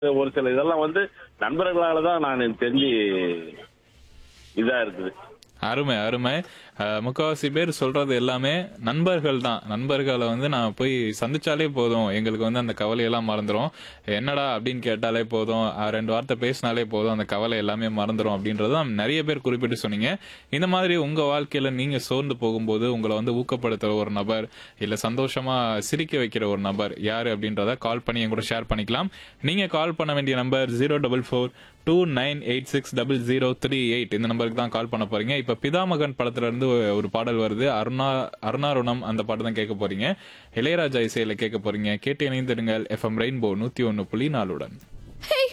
ஒரு சில இதெல்லாம் வந்து நண்பர்களால தான் நான் தெரிஞ்சு இதா இருக்குது அருமை அருமை அஹ், முக்காவாசி பேர் சொல்றது எல்லாமே நண்பர்கள் தான் நண்பர்களை வந்து நான் போய் சந்திச்சாலே போதும் எங்களுக்கு வந்து அந்த கவலையெல்லாம் மறந்துடும் என்னடா அப்படின்னு கேட்டாலே போதும் அஹ், ரெண்டு வார்த்தை பேசினாலே போதும் அந்த கவலை எல்லாமே மறந்துடும் அப்படின்றது தான் நிறைய பேர் குறிப்பிட்டு சொன்னீங்க இந்த மாதிரி உங்க வாழ்க்கையில நீங்க சோர்ந்து போகும்போது உங்களை வந்து ஊக்கப்படுத்துற ஒரு நபர் இல்ல சந்தோஷமா சிரிக்க வைக்கிற ஒரு நபர் யாரு அப்படின்றத கால் பண்ணி என் கூட ஷேர் பண்ணிக்கலாம் நீங்க கால் பண்ண வேண்டிய number zero double four two nine eight six double zero three eight இந்த நம்பருக்கு தான் கால் பண்ண போறீங்க இப்ப பிதாமகன் படத்துல இருந்து ஒரு பாடல் வருது அருணா அருணாருணம் அந்த பாட்டு தான் கேட்க போறீங்க இளையராஜா இசையில கேட்க போறீங்க கேட்டு இணைந்திருங்கள் எஃப்எம் ரெயின்போ நூத்தி ஒன்னு புள்ளி நாலுடன் Hey,